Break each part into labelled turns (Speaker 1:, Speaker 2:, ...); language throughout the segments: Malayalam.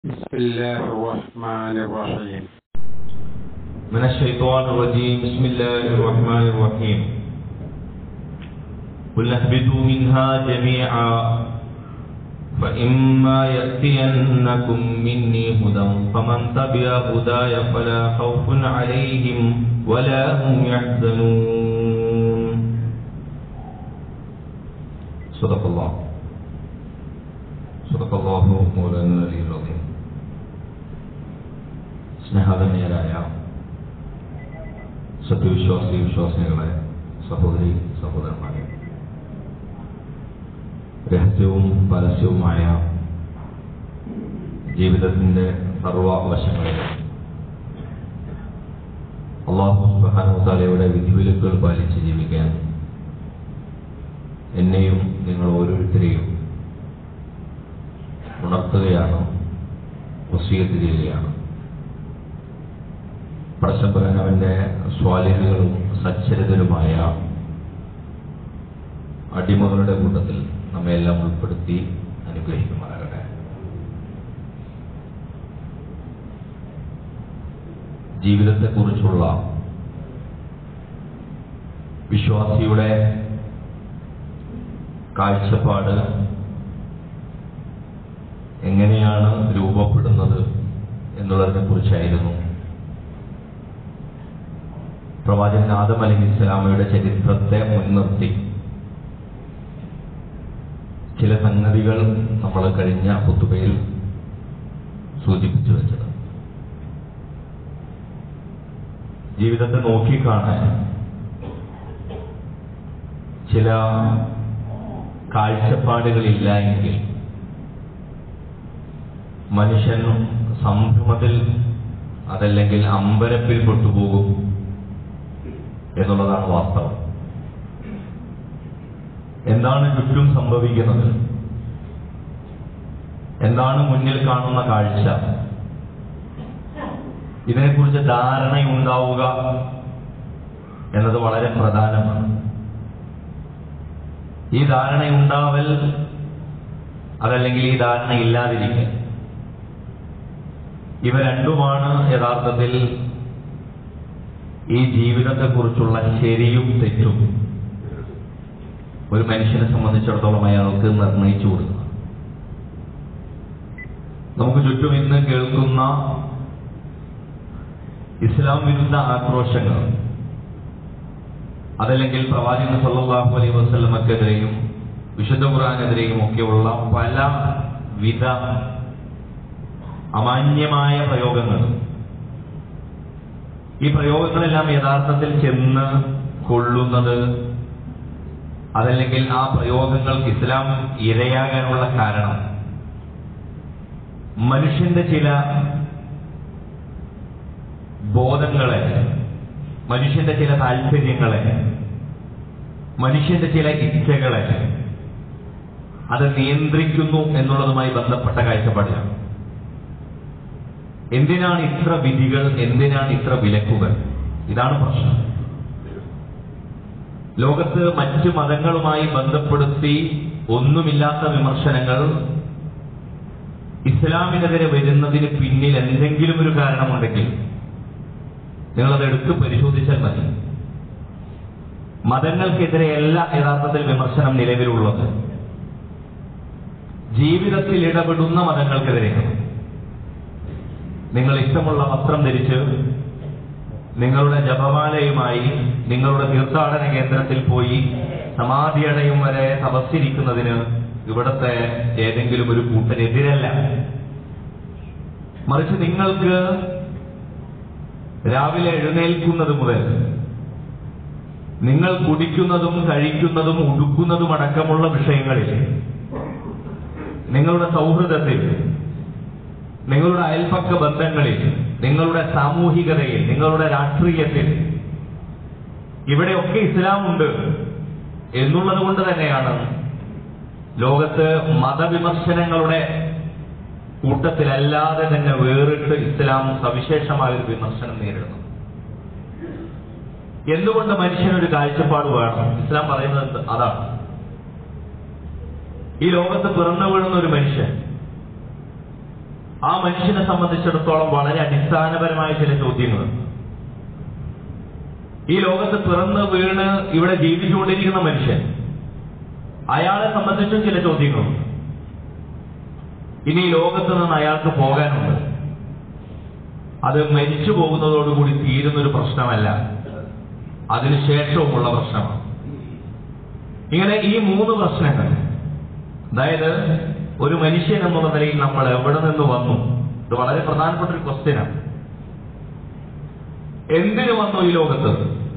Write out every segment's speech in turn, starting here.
Speaker 1: بسم الله الرحمن الرحيم
Speaker 2: من الشيطان الرجيم بسم الله الرحمن الرحيم قل اهبطوا منها جميعا فإما يأتينكم مني هدى فمن تبع هداي فلا خوف عليهم ولا هم يحزنون صدق الله صدق الله مولانا العلي العظيم സ്നേഹധന്യരായ സത്യവിശ്വാസി വിശ്വാസികളെ സഹോദരി സഹോദരന്മാരെ രഹസ്യവും പരസ്യവുമായ ജീവിതത്തിന്റെ സർവവശങ്ങളിലും അള്ളാഹു സുബാനുത്താലയുടെ വിധിവിലക്കുകൾ പാലിച്ച് ജീവിക്കാൻ എന്നെയും നിങ്ങൾ ഓരോരുത്തരെയും ഉണർത്തുകയാണ് വസീയത്ത് ചെയ്യുകയാണ് പടച്ചമ്പരൻ അവന്റെ സ്വാലിഹുകളും സച്ചരിതരുമായ അടിമകളുടെ കൂട്ടത്തിൽ നമ്മയെല്ലാം ഉൾപ്പെടുത്തി അനുഗ്രഹിക്കുമാറാകട്ടെ ജീവിതത്തെക്കുറിച്ചുള്ള വിശ്വാസിയുടെ കാഴ്ചപ്പാട് എങ്ങനെയാണ് രൂപപ്പെടുന്നത് എന്നുള്ളതിനെ കുറിച്ചായിരുന്നു പ്രവാചകൻ ആദം അലഹി ഇസ്ലാമയുടെ ചരിത്രത്തെ മുൻനിർത്തി ചില സംഗതികൾ നമ്മൾ കഴിഞ്ഞ പുത്തുബയിൽ സൂചിപ്പിച്ചു വെച്ചത് ജീവിതത്തെ നോക്കിക്കാണാൻ ചില കാഴ്ചപ്പാടുകളില്ല എങ്കിൽ മനുഷ്യൻ സംഭ്രമത്തിൽ അതല്ലെങ്കിൽ അമ്പരപ്പിൽ പെട്ടുപോകും എന്നുള്ളതാണ് വാസ്തവം എന്താണ് ചുറ്റും സംഭവിക്കുന്നത് എന്താണ് മുന്നിൽ കാണുന്ന കാഴ്ച ഇതിനെക്കുറിച്ച് ധാരണയുണ്ടാവുക എന്നത് വളരെ പ്രധാനമാണ് ഈ ധാരണയുണ്ടാവൽ അതല്ലെങ്കിൽ ഈ ധാരണ ഇല്ലാതിരിക്കൽ ഇവ രണ്ടുമാണ് യഥാർത്ഥത്തിൽ ഈ ജീവിതത്തെക്കുറിച്ചുള്ള ശരിയും തെറ്റും ഒരു മനുഷ്യനെ സംബന്ധിച്ചിടത്തോളം അയാൾക്ക് നിർണയിച്ചു കൊടുക്കുക നമുക്ക് ചുറ്റും ഇന്ന് കേൾക്കുന്ന ഇസ്ലാം വിരുദ്ധ ആക്രോശങ്ങൾ അതല്ലെങ്കിൽ പ്രവാചകൻ സല്ലല്ലാഹു അലൈഹി വസല്ലമക്കെതിരെയും വിശുദ്ധ ഖുർആാനെതിരെയും ഒക്കെയുള്ള പല വിധ അമാന്യമായ പ്രയോഗങ്ങൾ ഈ പ്രയോഗങ്ങളെല്ലാം യഥാർത്ഥത്തിൽ ചെന്ന് കൊള്ളുന്നത് അതല്ലെങ്കിൽ ആ പ്രയോഗങ്ങൾക്ക് ഇസ്ലാം ഇരയാകാനുള്ള കാരണം മനുഷ്യന്റെ ചില ബോധങ്ങളെ മനുഷ്യന്റെ ചില താല്പര്യങ്ങളെ മനുഷ്യന്റെ ചില ഇച്ഛകളെ അത് നിയന്ത്രിക്കുന്നു എന്നുള്ളതുമായി ബന്ധപ്പെട്ട കാഴ്ചപ്പാടിലാണ് എന്തിനാണ് ഇത്ര വിധികൾ എന്തിനാണ് ഇത്ര വിലക്കുകൾ ഇതാണ് പ്രശ്നം ലോകത്ത് മറ്റു മതങ്ങളുമായി ബന്ധപ്പെടുത്തി ഒന്നുമില്ലാത്ത വിമർശനങ്ങൾ ഇസ്ലാമിനെതിരെ വരുന്നതിന് പിന്നിൽ എന്തെങ്കിലും ഒരു കാരണമുണ്ടെങ്കിൽ നിങ്ങളത് എടുത്ത് പരിശോധിച്ചാൽ മതി മതങ്ങൾക്കെതിരെയല്ല യഥാർത്ഥത്തിൽ വിമർശനം നിലവിലുള്ളത് ജീവിതത്തിൽ ഇടപെടുന്ന മതങ്ങൾക്കെതിരെയാണ് നിങ്ങൾ ഇഷ്ടമുള്ള വസ്ത്രം ധരിച്ച് നിങ്ങളുടെ ജപമാലയുമായി നിങ്ങളുടെ തീർത്ഥാടന കേന്ദ്രത്തിൽ പോയി സമാധിയടയും വരെ തപസ്സിരിക്കുന്നതിന് ഇവിടത്തെ ഏതെങ്കിലും ഒരു കൂട്ടരെതിരല്ല മറിച്ച് നിങ്ങൾക്ക് രാവിലെ എഴുന്നേൽക്കുന്നത് മുതൽ നിങ്ങൾ കുടിക്കുന്നതും കഴിക്കുന്നതും ഉടുക്കുന്നതും അടക്കമുള്ള വിഷയങ്ങളിൽ നിങ്ങളുടെ സൗഹൃദത്തിൽ നിങ്ങളുടെ അയൽപക്ക ബന്ധങ്ങളിൽ നിങ്ങളുടെ സാമൂഹികതയിൽ നിങ്ങളുടെ രാഷ്ട്രീയത്തിൽ ഇവിടെയൊക്കെ ഇസ്ലാമുണ്ട് എന്നുള്ളത് കൊണ്ട് തന്നെയാണ് ലോകത്ത് മതവിമർശനങ്ങളുടെ കൂട്ടത്തിലല്ലാതെ തന്നെ വേറിട്ട് ഇസ്ലാം സവിശേഷമായ ഒരു വിമർശനം നേരിടുന്നു എന്തുകൊണ്ട് മനുഷ്യനൊരു കാഴ്ചപ്പാട് വേണം ഇസ്ലാം പറയുന്നത് അതാണ് ഈ ലോകത്ത് പിറന്നു വീഴുന്ന ഒരു മനുഷ്യൻ ആ മനുഷ്യനെ സംബന്ധിച്ചിടത്തോളം വളരെ അടിസ്ഥാനപരമായ ചില ചോദ്യങ്ങൾ ഈ ലോകത്ത് പിറന്ന് വീണ് ഇവിടെ ജീവിച്ചുകൊണ്ടിരിക്കുന്ന മനുഷ്യൻ അയാളെ സംബന്ധിച്ചും ചില ചോദ്യങ്ങളുണ്ട് ഇനി ഈ ലോകത്ത് നിന്ന് അയാൾക്ക് പോകാനുണ്ട് അത് മരിച്ചു പോകുന്നതോടുകൂടി തീരുന്നൊരു പ്രശ്നമല്ല അതിനുശേഷവുമുള്ള പ്രശ്നമാണ് ഇങ്ങനെ ഈ മൂന്ന് പ്രശ്നങ്ങൾ അതായത് ഒരു മനുഷ്യൻ എന്നുള്ള നിലയിൽ നമ്മൾ എവിടെ നിന്ന് വന്നു ഇത് വളരെ പ്രധാനപ്പെട്ട ഒരു ക്വസ്റ്റ്യനാണ് എന്തിനു വന്നു ഈ ലോകത്ത്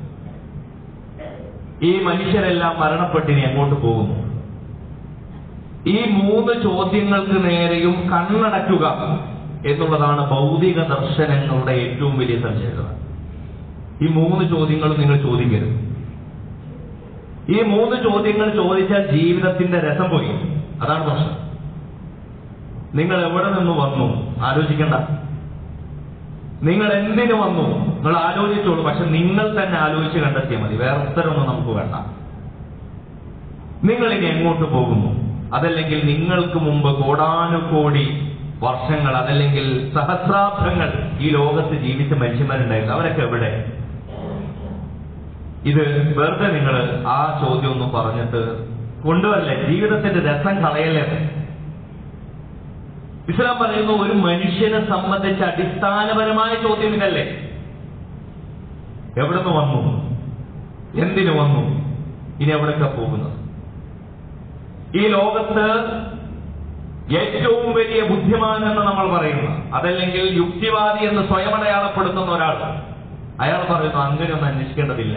Speaker 2: ഈ മനുഷ്യരെല്ലാം മരണപ്പെട്ടിനി എങ്ങോട്ട് പോകുന്നു ഈ മൂന്ന് ചോദ്യങ്ങൾക്ക് നേരെയും കണ്ണടയ്ക്കുക എന്നുള്ളതാണ് ഭൗതിക ദർശനങ്ങളുടെ ഏറ്റവും വലിയ സവിശേഷത ഈ മൂന്ന് ചോദ്യങ്ങളും നിങ്ങൾ ചോദിക്കരുത് ഈ മൂന്ന് ചോദ്യങ്ങൾ ചോദിച്ചാൽ ജീവിതത്തിന്റെ രസം പോയി അതാണ് പ്രശ്നം നിങ്ങൾ എവിടെ നിന്ന് വന്നു ആലോചിക്കണ്ട നിങ്ങൾ എന്തിനു വന്നു നിങ്ങൾ ആലോചിച്ചോളൂ പക്ഷെ നിങ്ങൾ തന്നെ ആലോചിച്ച് കണ്ടെത്തിയാൽ മതി വേറെ ഉത്തരമൊന്നും നമുക്ക് വേണ്ട നിങ്ങൾ ഇനി എങ്ങോട്ട് പോകുന്നു അതല്ലെങ്കിൽ നിങ്ങൾക്ക് മുമ്പ് കോടാനുകോടി വർഷങ്ങൾ അതല്ലെങ്കിൽ സഹസ്രാബ്ദങ്ങൾ ഈ ലോകത്ത് ജീവിച്ച മനുഷ്യന്മാരുണ്ടായിരുന്നു അവരൊക്കെ എവിടെ ഇത് വെറുതെ നിങ്ങൾ ആ ചോദ്യം ഒന്ന് പറഞ്ഞിട്ട് കൊണ്ടുവരല്ലേ ജീവിതത്തിന്റെ രസം കളയല്ലേ ഇസ്ലാം പറയുന്നു ഒരു മനുഷ്യനെ സംബന്ധിച്ച അടിസ്ഥാനപരമായ ചോദ്യം ഇതല്ലേ എവിടുന്ന് വന്നു എന്തിനു വന്നു ഇനി എവിടൊക്കെ പോകുന്നത് ഈ ലോകത്ത് ഏറ്റവും വലിയ ബുദ്ധിമാൻ എന്ന് നമ്മൾ പറയുന്നു അതല്ലെങ്കിൽ യുക്തിവാദി എന്ന് സ്വയം അടയാളപ്പെടുത്തുന്ന ഒരാൾ അയാൾ പറയുന്നു അങ്ങനെയൊന്നും അന്വേഷിക്കേണ്ടതില്ല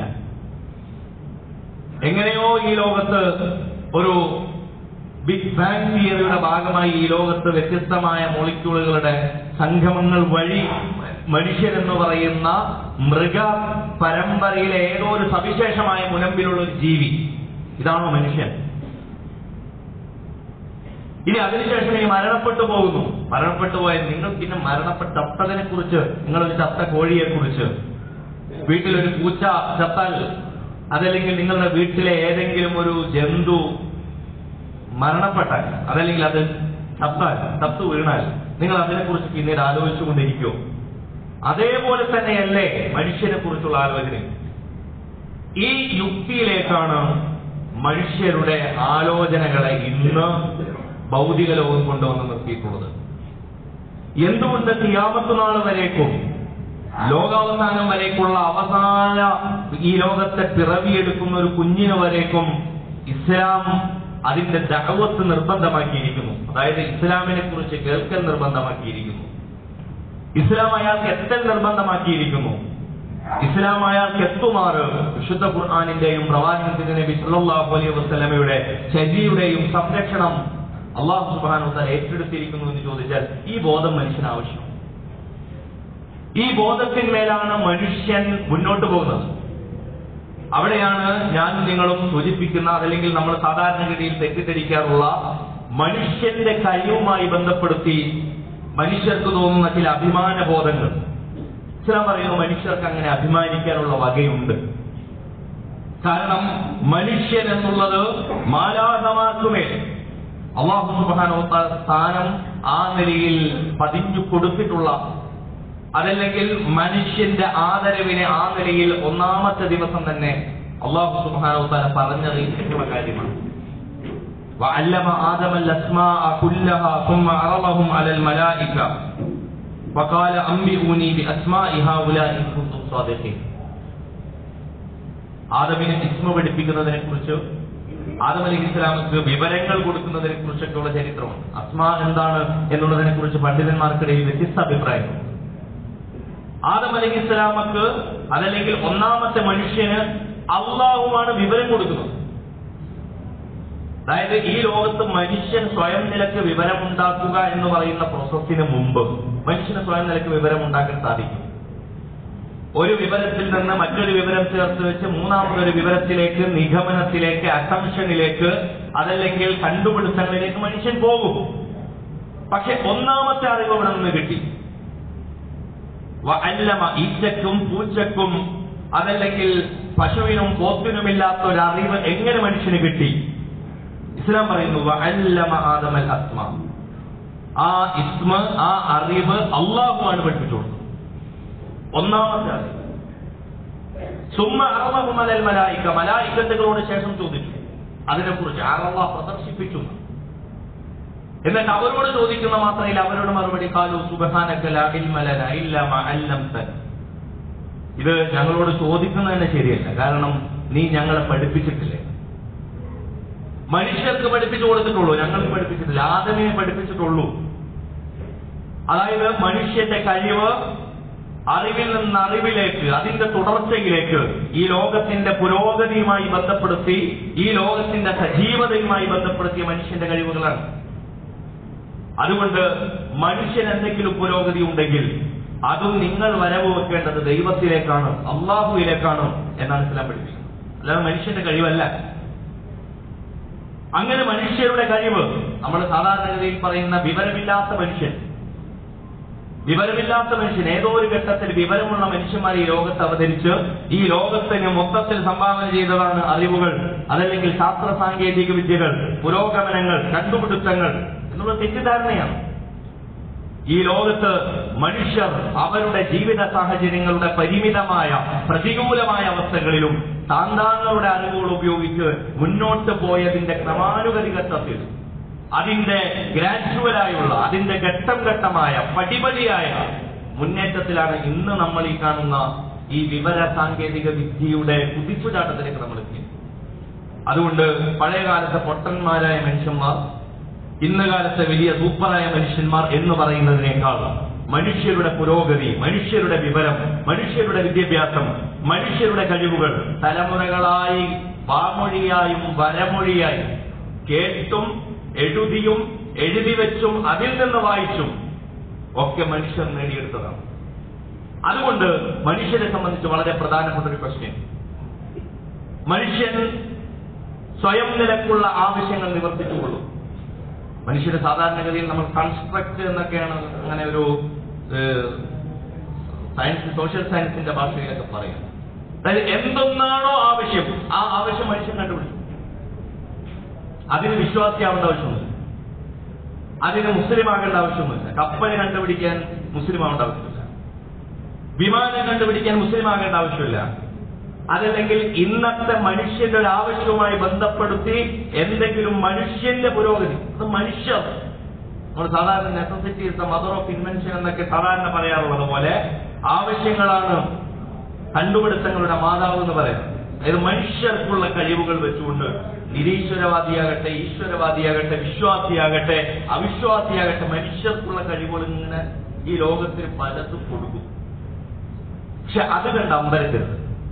Speaker 2: എങ്ങനെയോ ഈ ലോകത്ത് ഒരു ബിഗ് ബാങ് തിയറിയുടെ ഭാഗമായി ഈ ലോകത്ത് വ്യത്യസ്തമായ മോളിക്യൂളുകളുടെ സംഗമങ്ങൾ വഴി മനുഷ്യരെന്ന് പറയുന്ന മൃഗ പരമ്പരയിലെ ഏതോ ഒരു സവിശേഷമായ മുനമ്പിലുള്ള ഒരു ജീവി ഇതാണോ മനുഷ്യൻ ഇനി അതിനുശേഷം ഈ മരണപ്പെട്ടു പോകുന്നു മരണപ്പെട്ടു പോയ നിങ്ങൾ പിന്നെ മരണപ്പെട്ടതിനെ കുറിച്ച് നിങ്ങളൊരു ചത്ത കോഴിയെ കുറിച്ച് വീട്ടിലൊരു പൂച്ച ചത്താൽ അതല്ലെങ്കിൽ നിങ്ങളുടെ വീട്ടിലെ ഏതെങ്കിലും ഒരു ജന്തു മരണപ്പെട്ടാൽ അതല്ലെങ്കിൽ അത് ചത്താൽ ചത്തു വീണാൽ നിങ്ങൾ അതിനെക്കുറിച്ച് പിന്നീട് ആലോചിച്ചുകൊണ്ടിരിക്കുമോ അതേപോലെ തന്നെയല്ലേ മനുഷ്യനെ കുറിച്ചുള്ള ആലോചന ഈ യുക്തിയിലേക്കാണ് മനുഷ്യരുടെ ആലോചനകളെ ഇന്ന് ഭൗതിക ലോകം കൊണ്ടുവന്ന് നിർത്തിയിട്ടുള്ളത് എന്തുകൊണ്ട് തിയാമത്ത് നാൾ വരേക്കും ലോകാവസാനം വരേക്കുള്ള അവസാന ഈ ലോകത്തെ പിറവിയെടുക്കുന്ന ഒരു കുഞ്ഞിന് വരേക്കും ഇസ്ലാം അതിന്റെ ദഹവത്ത് നിർബന്ധമാക്കിയിരിക്കുന്നു അതായത് ഇസ്ലാമിനെ കുറിച്ച് കേൾക്കൽ നിർബന്ധമാക്കിയിരിക്കുന്നു ഇസ്ലാം അയാൾക്ക് എത്തൽ നിർബന്ധമാക്കിയിരിക്കുന്നു ഇസ്ലാം അയാൾക്ക് എത്തുമാറ് വിശുദ്ധ ഖുർആാനിന്റെയും പ്രവാചകത്തിന്റെ നബി സല്ലല്ലാഹു അലൈഹി വസല്ലമയുടെ ശരിയുടെയും സംരക്ഷണം അള്ളാഹു സുബ്ഹാനഹു വതആല ഏറ്റെടുത്തിരിക്കുന്നു എന്ന് ചോദിച്ചാൽ ഈ ബോധം മനുഷ്യന് ആവശ്യം ഈ ബോധത്തിന്മേലാണ് മനുഷ്യൻ മുന്നോട്ട് പോകുന്നത് അവിടെയാണ് ഞാൻ നിങ്ങളും സൂചിപ്പിക്കുന്ന അതല്ലെങ്കിൽ നമ്മൾ സാധാരണഗതിയിൽ തെറ്റിദ്ധരിക്കാറുള്ള മനുഷ്യന്റെ കഴിവുമായി ബന്ധപ്പെടുത്തി മനുഷ്യർക്ക് തോന്നുന്ന ചില അഭിമാന ബോധങ്ങൾ ഇസ്ലാം പറയുന്നു മനുഷ്യർക്ക് അങ്ങനെ അഭിമാനിക്കാനുള്ള വകയുണ്ട് കാരണം മനുഷ്യൻ എന്നുള്ളത് മാലാഹമാർക്കുമേൽ അള്ളാഹു സുബാനോ സ്ഥാനം ആ നിലയിൽ പതിഞ്ഞു കൊടുത്തിട്ടുള്ള അതല്ലെങ്കിൽ മനുഷ്യന്റെ ആദരവിനെ ആ നിലയിൽ ഒന്നാമത്തെ ദിവസം തന്നെ അള്ളാഹു സുബാനോ താല പറഞ്ഞറിയിച്ചിട്ടുള്ള കാര്യമാണ് وعلم آدم الأسماء كلها ثم عرضهم على الملائكة وقال أنبئوني بأسماء هؤلاء إن كنتم صادقين ആദമിനെ ഇസ്മ പഠിപ്പിക്കുന്നതിനെ കുറിച്ച് ആദം അലി ഇസ്ലാമിക്ക് വിവരങ്ങൾ കൊടുക്കുന്നതിനെ കുറിച്ചൊക്കെയുള്ള ചരിത്രമാണ് അസ്മ എന്താണ് എന്നുള്ളതിനെ കുറിച്ച് പണ്ഡിതന്മാർക്കിടയിൽ വ്യത്യസ്ത അഭിപ്രായങ്ങൾ ആദം അലി ഇസ്ലാമക്ക് അതല്ലെങ്കിൽ ഒന്നാമത്തെ മനുഷ്യന് അള്ളാഹുമാണ് വിവരം കൊടുക്കുന്നത് അതായത് ഈ ലോകത്ത് മനുഷ്യൻ സ്വയം നിലക്ക് വിവരമുണ്ടാക്കുക എന്ന് പറയുന്ന പ്രോസസ്സിന് മുമ്പ് മനുഷ്യന് സ്വയം നിലക്ക് വിവരമുണ്ടാക്കാൻ സാധിക്കും ഒരു വിവരത്തിൽ നിന്ന് മറ്റൊരു വിവരം ചേർത്ത് വെച്ച് മൂന്നാമതൊരു വിവരത്തിലേക്ക് നിഗമനത്തിലേക്ക് അസംഷനിലേക്ക് അതല്ലെങ്കിൽ കണ്ടുപിടുത്തങ്ങളിലേക്ക് മനുഷ്യൻ പോകും പക്ഷെ ഒന്നാമത്തെ അറിവ് ഇവിടെ നിന്ന് കിട്ടി അല്ലമ ഈച്ചക്കും പൂച്ചക്കും അതല്ലെങ്കിൽ പശുവിനും പോത്തിനുമില്ലാത്ത ഒരു അറിവ് എങ്ങനെ മനുഷ്യന് കിട്ടി ഇസ്ലാം പറയുന്നു അല്ലമ ആദമൽ അസ്മ ആ ഇസ്മ ആ അറിവ് അള്ളാഹുവാണ് പഠിപ്പിച്ചു കൊടുത്തത് ഒന്നാമത്തെ അറിവ് സുമ്മ അറബഹുമലൽ മലായിക്ക മലായിക്കത്തുകളോട് ശേഷം ചോദിച്ചു അതിനെക്കുറിച്ച് അറവ പ്രദർശിപ്പിച്ചു എന്നിട്ട് അവരോട് ചോദിക്കുന്ന മാത്രയിൽ അവരോട് മറുപടി കാലു സുബഹാനക്കല ഇൽമലന ഇല്ല അല്ലംതൻ ഇത് ഞങ്ങളോട് ചോദിക്കുന്നതന്നെ ശരിയല്ല കാരണം നീ ഞങ്ങളെ പഠിപ്പിച്ചിട്ടില്ലേ മനുഷ്യർക്ക് പഠിപ്പിച്ചു കൊടുത്തിട്ടുള്ളൂ ഞങ്ങൾക്ക് പഠിപ്പിച്ചിട്ടില്ല ആദമിനെ പഠിപ്പിച്ചിട്ടുള്ളൂ അതായത് മനുഷ്യന്റെ കഴിവ് അറിവിൽ നിന്ന് അറിവിലേക്ക് അതിന്റെ തുടർച്ചയിലേക്ക് ഈ ലോകത്തിന്റെ പുരോഗതിയുമായി ബന്ധപ്പെടുത്തി ഈ ലോകത്തിന്റെ സജീവതയുമായി ബന്ധപ്പെടുത്തിയ മനുഷ്യന്റെ കഴിവുകളാണ് അതുകൊണ്ട് മനുഷ്യൻ എന്തെങ്കിലും പുരോഗതി ഉണ്ടെങ്കിൽ അതും നിങ്ങൾ വരവ് വെക്കേണ്ടത് ദൈവത്തിലേക്കാണ് അള്ളാഹുവിലേക്കാണ് എന്നാണ് ഇസ്ലാം പഠിപ്പിക്കുന്നത് അല്ലാതെ മനുഷ്യന്റെ കഴിവല്ല അങ്ങനെ മനുഷ്യരുടെ കഴിവ് നമ്മൾ സാധാരണഗതിയിൽ പറയുന്ന വിവരമില്ലാത്ത മനുഷ്യൻ വിവരമില്ലാത്ത മനുഷ്യൻ ഏതോ ഒരു ഘട്ടത്തിൽ വിവരമുള്ള മനുഷ്യന്മാർ ഈ ലോകത്ത് അവതരിച്ച് ഈ ലോകത്തിന് മൊത്തത്തിൽ സംഭാവന ചെയ്തതാണ് അറിവുകൾ അതല്ലെങ്കിൽ ശാസ്ത്ര സാങ്കേതിക വിദ്യകൾ പുരോഗമനങ്ങൾ കണ്ടുപിടുത്തങ്ങൾ എന്നുള്ള തെറ്റിദ്ധാരണയാണ് ഈ ലോകത്ത് മനുഷ്യർ അവരുടെ ജീവിത സാഹചര്യങ്ങളുടെ പരിമിതമായ പ്രതികൂലമായ അവസ്ഥകളിലും താന്താങ്ങളുടെ അറിവുകൾ ഉപയോഗിച്ച് മുന്നോട്ട് പോയതിന്റെ ക്രമാനുഗതികത്വത്തിൽ അതിന്റെ ഗ്രാജുവലായുള്ള അതിന്റെ ഘട്ടം ഘട്ടമായ പടിപടിയായ മുന്നേറ്റത്തിലാണ് ഇന്ന് നമ്മൾ ഈ കാണുന്ന ഈ വിവര സാങ്കേതിക വിദ്യയുടെ കുതിച്ചുചാട്ടത്തിലേക്ക് നമ്മൾ എത്തിയത് അതുകൊണ്ട് പഴയ കാലത്തെ പൊട്ടന്മാരായ മനുഷ്യന്മാർ ഇന്ന് കാലത്തെ വലിയ സൂപ്പറായ മനുഷ്യന്മാർ എന്ന് പറയുന്നതിനേക്കാൾ മനുഷ്യരുടെ പുരോഗതി മനുഷ്യരുടെ വിവരം മനുഷ്യരുടെ വിദ്യാഭ്യാസം മനുഷ്യരുടെ കഴിവുകൾ തലമുറകളായി വാമൊഴിയായും വരമൊഴിയായും കേട്ടും എഴുതിയും എഴുതി വെച്ചും അതിൽ നിന്ന് വായിച്ചും ഒക്കെ മനുഷ്യർ നേടിയെടുത്തതാണ് അതുകൊണ്ട് മനുഷ്യരെ സംബന്ധിച്ച് വളരെ പ്രധാനപ്പെട്ട ഒരു ക്വസ്റ്റ്യൻ മനുഷ്യൻ സ്വയം നിലക്കുള്ള ആവശ്യങ്ങൾ നിവർത്തിച്ചുകൊള്ളും മനുഷ്യര് സാധാരണഗതിയിൽ നമ്മൾ കൺസ്ട്രക്ട് എന്നൊക്കെയാണ് അങ്ങനെ ഒരു സയൻസ് സോഷ്യൽ സയൻസിന്റെ ഭാഷയിലൊക്കെ പറയുന്നത് അതായത് എന്തൊന്നാണോ ആവശ്യം ആ ആവശ്യം മനുഷ്യൻ കണ്ടുപിടിച്ചു അതിന് വിശ്വാസിയാവേണ്ട ആവശ്യമൊന്നുമില്ല അതിന് മുസ്ലിം ആകേണ്ട ആവശ്യമൊന്നുമില്ല കപ്പൽ കണ്ടുപിടിക്കാൻ മുസ്ലിം ആവേണ്ട ആവശ്യമില്ല വിമാനം കണ്ടുപിടിക്കാൻ മുസ്ലിം ആകേണ്ട ആവശ്യമില്ല അതല്ലെങ്കിൽ ഇന്നത്തെ മനുഷ്യന്റെ ഒരു ആവശ്യവുമായി ബന്ധപ്പെടുത്തി എന്തെങ്കിലും മനുഷ്യന്റെ പുരോഗതി അത് മനുഷ്യർ നമ്മൾ സാധാരണ necessity is the mother of invention എന്നൊക്കെ സാധാരണ പറയാറുള്ളത് പോലെ ആവശ്യങ്ങളാണ് കണ്ടുപിടുത്തങ്ങളുടെ മാതാവ് എന്ന് പറയുന്നത് അതായത് മനുഷ്യർക്കുള്ള കഴിവുകൾ വെച്ചുകൊണ്ട് നിരീശ്വരവാദിയാകട്ടെ ഈശ്വരവാദിയാകട്ടെ വിശ്വാസിയാകട്ടെ അവിശ്വാസിയാകട്ടെ മനുഷ്യർക്കുള്ള കഴിവുകൾ ഇങ്ങനെ ഈ ലോകത്തിന് പലതും കൊടുക്കും പക്ഷെ അത് കണ്ട് അമ്പരക്കരുത്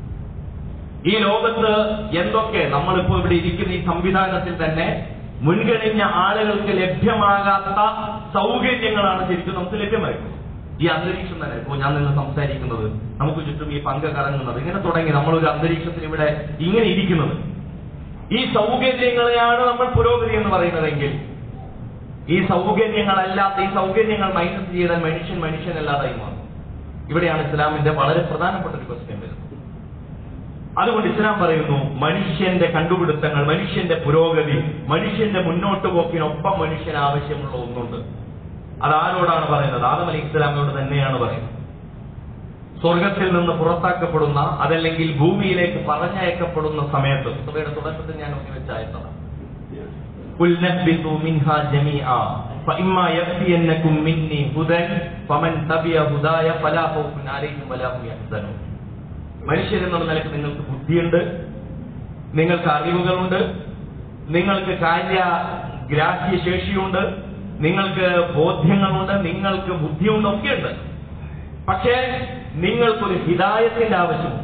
Speaker 2: ഈ ലോകത്ത് എന്തൊക്കെ നമ്മളിപ്പോ ഇവിടെ ഇരിക്കുന്ന ഈ സംവിധാനത്തിൽ തന്നെ മുൻഗണിഞ്ഞ ആളുകൾക്ക് ലഭ്യമാകാത്ത സൗകര്യങ്ങളാണ് ശരിക്കും നമുക്ക് ലഭ്യമായിട്ടുള്ളത് ഈ അന്തരീക്ഷം തന്നെ ഇപ്പോൾ ഞാൻ നിന്ന് സംസാരിക്കുന്നത് നമുക്ക് ചുറ്റും ഈ പങ്ക കറങ്ങുന്നത് ഇങ്ങനെ തുടങ്ങി നമ്മളൊരു അന്തരീക്ഷത്തിൽ ഇവിടെ ഇങ്ങനെ ഇരിക്കുന്നത് ഈ സൗകര്യങ്ങളെയാണ് നമ്മൾ പുരോഗതി എന്ന് പറയുന്നതെങ്കിൽ ഈ സൗകര്യങ്ങളല്ലാത്ത ഈ സൗകര്യങ്ങൾ മൈനസ് ചെയ്താൽ മനുഷ്യൻ മനുഷ്യനല്ലാതായി മാറും ഇവിടെയാണ് ഇസ്ലാമിന്റെ വളരെ പ്രധാനപ്പെട്ട ഒരു ക്വസ്റ്റ്യൻ വരുന്നത് അതുകൊണ്ട് ഇസ്ലാം പറയുന്നു മനുഷ്യന്റെ കണ്ടുപിടുത്തങ്ങൾ മനുഷ്യന്റെ പുരോഗതി മനുഷ്യന്റെ മുന്നോട്ട് പോക്കിനൊപ്പം മനുഷ്യന് ആവശ്യമുള്ള ഒന്നുണ്ട് അതാരോടാണ് പറയുന്നത് ആദം അലി ഇസ്ലാമിനോട് തന്നെയാണ് പറയുന്നത് സ്വർഗത്തിൽ നിന്ന് പുറത്താക്കപ്പെടുന്ന അതല്ലെങ്കിൽ ഭൂമിയിലേക്ക് പറഞ്ഞയക്കപ്പെടുന്ന സമയത്ത് സഭയുടെ തുടക്കത്തിൽ ഞാൻ ഒന്ന് വെച്ചായതാണ് قل نهبطوا منها جميعا فإما يأتينكم مني هدى فمن تبع هداي فلا خوف عليهم ولا هم يحزنون മനുഷ്യരെന്നുള്ള നിലക്ക് നിങ്ങൾക്ക് ബുദ്ധിയുണ്ട് നിങ്ങൾക്ക് അറിവുകളുണ്ട് നിങ്ങൾക്ക് കാര്യ ഗ്രാഹ്യ ശേഷിയുണ്ട് നിങ്ങൾക്ക് ബോധ്യങ്ങളുണ്ട് നിങ്ങൾക്ക് ബുദ്ധിയുണ്ട് ഒക്കെയുണ്ട് പക്ഷേ നിങ്ങൾക്കൊരു ഹിതായത്തിന്റെ ആവശ്യമുണ്ട്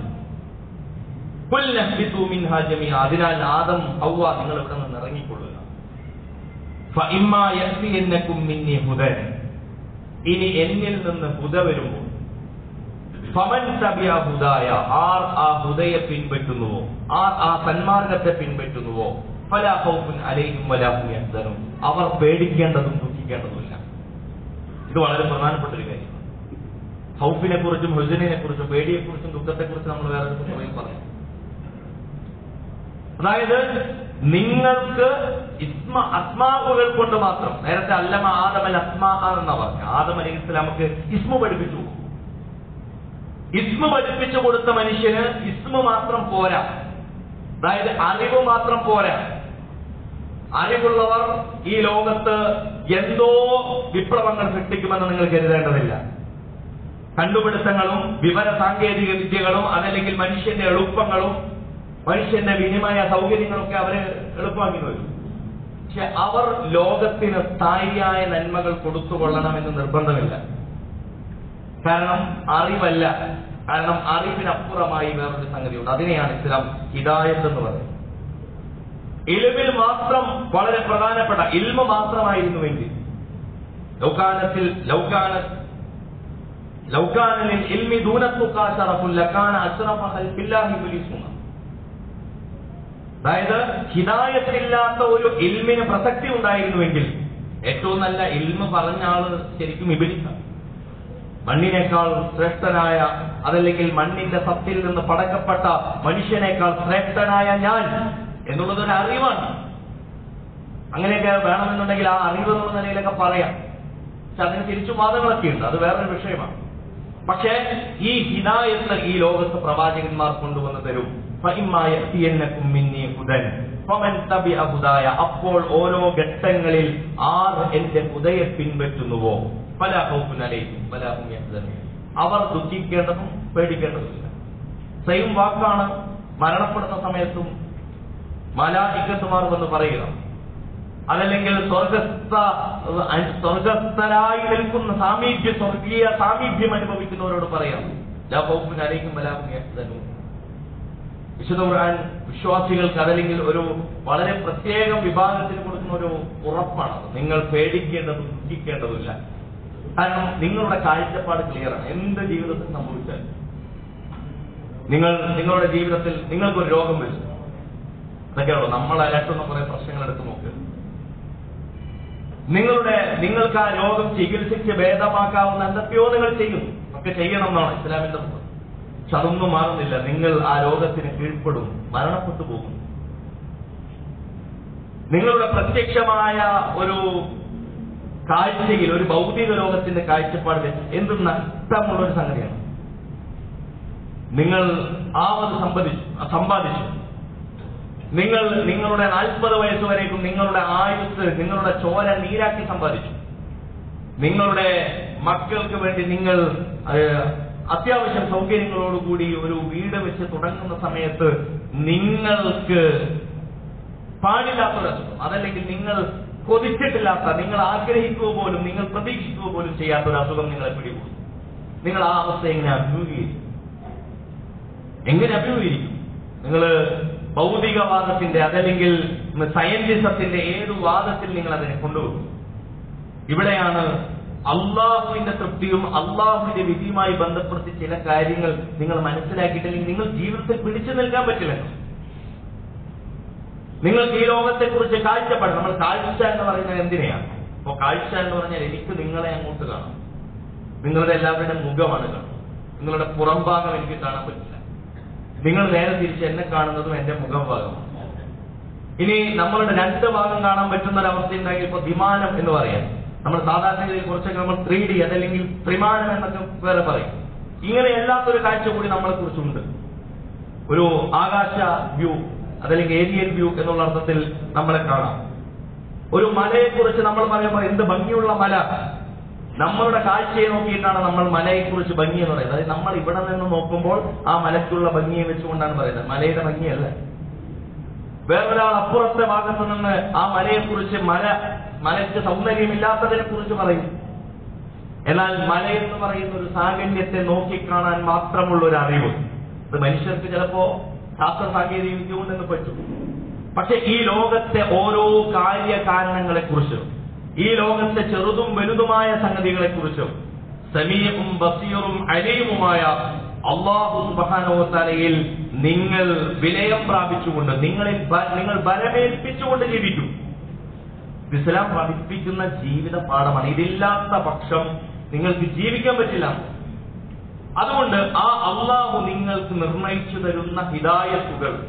Speaker 2: "ഖുൽ നഹ്ബിതു മിൻഹാ ജമീഅ." അതിനാൽ ആദം ഹവ്വ നിങ്ങൾ ഇവിടെ നിന്ന് ഇറങ്ങിക്കൊള്ളുക ഫഇമ്മാ യഅ്തിയന്നകും മിന്നി ഹുദൻ ഇനി എന്നിൽ നിന്ന് ഹുദ വരുമ്പോൾ ഫമൻ തബിയ ഹുദായ ആർ ആ ഹുദയെ പിൻപറ്റുന്നുവോ ആർ ആ സന്മാർഗത്തെ പിൻപറ്റുന്നുവോ ഫലാ ഖൗഫുൻ അലൈഹിം വലാ ഹും യഹ്സനൂൻ അവർ പേടിക്കേണ്ടതും ദുഃഖിക്കേണ്ടതുമില്ല ഇത് വളരെ പ്രധാനപ്പെട്ട ഒരു കാര്യം ഹൗഫിനെ കുറിച്ചും ഹുസനിനെ കുറിച്ചും പേടിയെ കുറിച്ചും ദുഃഖത്തെ കുറിച്ചും നമ്മൾ വേറെ ഒരു പുസ്തകത്തിൽ പറഞ്ഞു അതായത് നിങ്ങൾക്ക് ഇസ്മ അസ്മാവുകൾ കൊണ്ട് മാത്രം നേരത്തെ അല്ലമ ആദമൽ അസ്മാ എന്നാ പറഞ്ഞു ആദം അലൈഹി ഇസ്ലാമക്ക് ഇസ്മു പഠിപ്പിച്ചു ഇസ്മ പഠിപ്പിച്ചു കൊടുത്ത മനുഷ്യന് ഇസ്മ മാത്രം പോരാ അതായത് അറിവ് മാത്രം പോരാ അറിവുള്ളവർ ഈ ലോകത്ത് എന്തോ വിപ്ലവങ്ങൾ സൃഷ്ടിക്കുമെന്ന് നിങ്ങൾ കരുതേണ്ടതില്ല കണ്ടുപിടുത്തങ്ങളും വിവര സാങ്കേതിക വിദ്യകളും അതല്ലെങ്കിൽ മനുഷ്യന്റെ എളുപ്പങ്ങളും മനുഷ്യന്റെ വിനിമയ സൗകര്യങ്ങളൊക്കെ അവര് എളുപ്പമാക്കി വരും പക്ഷെ അവർ ലോകത്തിന് സ്ഥായിയായ നന്മകൾ കൊടുത്തുകൊള്ളണമെന്ന് നിർബന്ധമില്ല കാരണം അറിവല്ല കാരണം അറിവിനപ്പുറമായി വേറൊരു സംഗതിയുണ്ട് അതിനെയാണ് ഇസ്ലാം ഹിദായത്ത് എന്ന് പറയുന്നത് ഇൽമിൽ മാത്രം വളരെ പ്രധാനപ്പെട്ട ഇൽമ മാത്രമായിരുന്നുവെങ്കിൽ ലൗകാനത്തിൽ ലൗകാന ലൗകാനലിൽ ഇൽമി ദൂനത്തുക്കാ ഷറഫുൽ ലക്കാന അഷ്റഫ ഖൽഖില്ലാഹി ബിലിസ്മുന അതായത് ഹിദായത്തില്ലാത്ത ഒരു ഇൽമിന് പ്രസക്തി ഉണ്ടായിരുന്നുവെങ്കിൽ ഏറ്റവും നല്ല ഇൽമ പറഞ്ഞ ആള് ശരിക്കും ഇബിലിസാണ് മണ്ണിനേക്കാൾ ശ്രേഷ്ഠനായ അതല്ലെങ്കിൽ മണ്ണിന്റെ സത്തിൽ നിന്ന് പടക്കപ്പെട്ട മനുഷ്യനേക്കാൾ ശ്രേഷ്ഠനായ ഞാൻ എന്നുള്ളത് ഒരു അറിവാണ് അങ്ങനെയൊക്കെ വേണമെന്നുണ്ടെങ്കിൽ ആ അറിവ് എന്നുള്ള നിലയിലൊക്കെ പറയാം പക്ഷെ അതിന് തിരിച്ചു വാദങ്ങളൊക്കെ ഉണ്ട് അത് വേറൊരു വിഷയമാണ് പക്ഷേ ഈ ഹിദായത്ത് ഈ ലോകത്ത് പ്രവാചകന്മാർ കൊണ്ടുവന്ന് തരും ഫഇമ്മായ യഅതിയന്നകും മിന്നി ഹുദൻ ഫമൻ തബിഅ ഹുദായ അപ്പോൾ ഓരോ ഘട്ടങ്ങളിൽ ആർ എന്റെ ഹുദയെ പിൻപറ്റുന്നുവോ പല ഹൗഫുൻ അലൈഹിം വലാ ഹും യഹ്സനൂൻ അവർ ദുഃഖിക്കേണ്ടതും പേടിക്കേണ്ടതുമില്ല സെയിം വാക്കാണ് മരണപ്പെടുന്ന സമയത്തും മലായിക്കത്തുമാർ വന്ന് പറയുക അതല്ലെങ്കിൽ സ്വർഗസ്ഥ സ്വർഗസ്ഥരായി നിൽക്കുന്ന സാമീപ്യ സ്വർഗീയ സാമീപ്യം അനുഭവിക്കുന്നവരോട് പറയാം ലാ ഖൗഫുൻ അലൈഹിം വലാ ഹും യഹ്സനൂൻ വിശുദ്ധ ഖുർആൻ വിശ്വാസികൾക്ക് അതല്ലെങ്കിൽ ഒരു വളരെ പ്രത്യേകം വിഭാഗത്തിന് കൊടുക്കുന്ന ഒരു ഉറപ്പാണ് നിങ്ങൾ പേടിക്കേണ്ടതും ദുഃഖിക്കേണ്ടതുമില്ല കാരണം നിങ്ങളുടെ കാഴ്ചപ്പാട് ക്ലിയർ ആണ് എന്ത് ജീവിതത്തിൽ സംഭവിച്ചാൽ നിങ്ങൾ നിങ്ങളുടെ ജീവിതത്തിൽ നിങ്ങൾക്കൊരു രോഗം വരും അതൊക്കെയാണോ നമ്മൾ അലട്ടുന്ന കുറെ പ്രശ്നങ്ങൾ എടുത്ത് നോക്ക് നിങ്ങളുടെ നിങ്ങൾക്ക് ആ രോഗം ചികിത്സിച്ച് ഭേദമാക്കാവുന്ന എന്തൊക്കെയോ നിങ്ങൾ ചെയ്യും ഒക്കെ ചെയ്യണം എന്നാണ് ഇസ്ലാമിന്റെ മുമ്പ് പക്ഷെ അതൊന്നും മാറുന്നില്ല നിങ്ങൾ ആ രോഗത്തിന് കീഴ്പ്പെടും മരണപ്പെട്ടു പോകും നിങ്ങളുടെ പ്രത്യക്ഷമായ ഒരു കാഴ്ചയിൽ ഒരു ഭൗതിക ലോകത്തിന്റെ കാഴ്ചപ്പാടിൽ എന്ത് നഷ്ടമുള്ള ഒരു സംഗതിയാണ് നിങ്ങൾ ആവത് സമ്പാദിച്ചു സമ്പാദിച്ചു നിങ്ങൾ നിങ്ങളുടെ നാൽപ്പത് വയസ്സ് വരേക്കും നിങ്ങളുടെ ആയുസ് നിങ്ങളുടെ ചോര നീരാക്കി സമ്പാദിച്ചു നിങ്ങളുടെ മക്കൾക്ക് വേണ്ടി നിങ്ങൾ ഏഹ്, അത്യാവശ്യം സൗകര്യങ്ങളോടുകൂടി ഒരു വീട് വെച്ച് തുടങ്ങുന്ന സമയത്ത് നിങ്ങൾക്ക് പാടില്ലാത്തൊരു അസുഖം അതല്ലെങ്കിൽ നിങ്ങൾ കൊതിച്ചിട്ടില്ലാത്ത നിങ്ങൾ ആഗ്രഹിക്കുക പോലും നിങ്ങൾ പ്രതീക്ഷിക്കുക പോലും ചെയ്യാത്ത ഒരു അസുഖം നിങ്ങളെ പിടികൂടും നിങ്ങൾ ആ അവസ്ഥ എങ്ങനെ അഭിമുഖീകരിക്കും എങ്ങനെ അഭിമുഖീകരിക്കും നിങ്ങൾ ഭൗതികവാദത്തിന്റെ അതല്ലെങ്കിൽ സയന്റിസത്തിന്റെ ഏത് വാദത്തിൽ നിങ്ങൾ അതിനെ കൊണ്ടുപോകും ഇവിടെയാണ് അള്ളാഹുവിന്റെ തൃപ്തിയും അള്ളാഹുവിന്റെ വിധിയുമായി ബന്ധപ്പെടുത്തി ചില കാര്യങ്ങൾ നിങ്ങൾ മനസ്സിലാക്കിയിട്ടില്ലെങ്കിൽ നിങ്ങൾ ജീവിതത്തിൽ പിടിച്ചു നിൽക്കാൻ പറ്റില്ല നിങ്ങൾക്ക് ഈ ലോകത്തെ കുറിച്ച് കാഴ്ചപ്പാട് നമ്മൾ കാഴ്ച എന്ന് പറയുന്നത് എന്തിനെയാണ് അപ്പൊ കാഴ്ച എന്ന് പറഞ്ഞാൽ എനിക്ക് നിങ്ങളെ അങ്ങോട്ട് കാണാം നിങ്ങളുടെ എല്ലാവരുടെ മുഖമാണ് കാണുന്നത് നിങ്ങളുടെ പുറംഭാഗം എനിക്ക് കാണാൻ പറ്റില്ല നിങ്ങൾ നേരെ തിരിച്ച് എന്നെ കാണുന്നതും എന്റെ മുഖം ഭാഗമാണ് ഇനി നമ്മളുടെ രണ്ട് ഭാഗം കാണാൻ പറ്റുന്ന ഒരു അവസ്ഥ ഉണ്ടെങ്കിൽ ഇപ്പൊ വിമാനം എന്ന് പറയാം നമ്മൾ സാധാരണ രീതിയിൽ കുറച്ചൊക്കെ നമ്മൾ ത്രീ ഡി അതല്ലെങ്കിൽ ത്രിമാനം എന്നൊക്കെ വേറെ പറയും ഇങ്ങനെ അല്ലാത്തൊരു കാഴ്ച കൂടി നമ്മളെ കുറിച്ചുണ്ട് ഒരു ആകാശ വ്യൂ അതല്ലെങ്കിൽ ഏരിയൽ വ്യൂ എന്നുള്ള അർത്ഥത്തിൽ നമ്മളെ കാണാം ഒരു മലയെ കുറിച്ച് നമ്മൾ പറയുമ്പോൾ എന്ത് ഭംഗിയുള്ള മല നമ്മളുടെ കാഴ്ചയെ നോക്കിയിട്ടാണ് നമ്മൾ മലയെ കുറിച്ച് ഭംഗി എന്ന് പറയുന്നത് അതായത് നമ്മൾ ഇവിടെ നിന്ന് നോക്കുമ്പോൾ ആ മലയ്ക്കുള്ള ഭംഗിയെ വെച്ചുകൊണ്ടാണ് പറയുന്നത് മലയുടെ ഭംഗിയല്ല വേറൊരാൾ അപ്പുറത്തെ ഭാഗത്ത് നിന്ന് ആ മലയെ കുറിച്ച് മല മലയ്ക്ക് സൗന്ദര്യമില്ലാത്തതിനെ കുറിച്ച് പറയും എന്നാൽ മല എന്ന് പറയുന്ന ഒരു സാഹചര്യത്തെ നോക്കിക്കാണാൻ മാത്രമുള്ള ഒരു അറിവ് ഇത് മനുഷ്യർക്ക് ചിലപ്പോ ശാസ്ത്ര സാങ്കേതിക വിദ്യ കൊണ്ടെന്ന് പറ്റും പക്ഷെ ഈ ലോകത്തെ ഓരോ കാര്യകാരണങ്ങളെ കുറിച്ചും ഈ ലോകത്തെ ചെറുതും വലുതുമായ സംഗതികളെ കുറിച്ചും സമീഉം ബസീറും അലീമുമായ അള്ളാഹു സുബാനോത്തലയിൽ നിങ്ങൾ വിലയം പ്രാപിച്ചുകൊണ്ട് നിങ്ങളിൽ ബ- നിങ്ങൾ ബലമേൽപ്പിച്ചുകൊണ്ട് ജീവിക്കും ഇത് ഇസ്ലാം പഠിപ്പിക്കുന്ന ജീവിത പാഠമാണ് ഇതില്ലാത്ത പക്ഷം നിങ്ങൾക്ക് ജീവിക്കാൻ പറ്റില്ല അതുകൊണ്ട് ആ അള്ളാഹു നിങ്ങൾക്ക് നിർണയിച്ചു തരുന്ന ഹിദായത്തുകൾ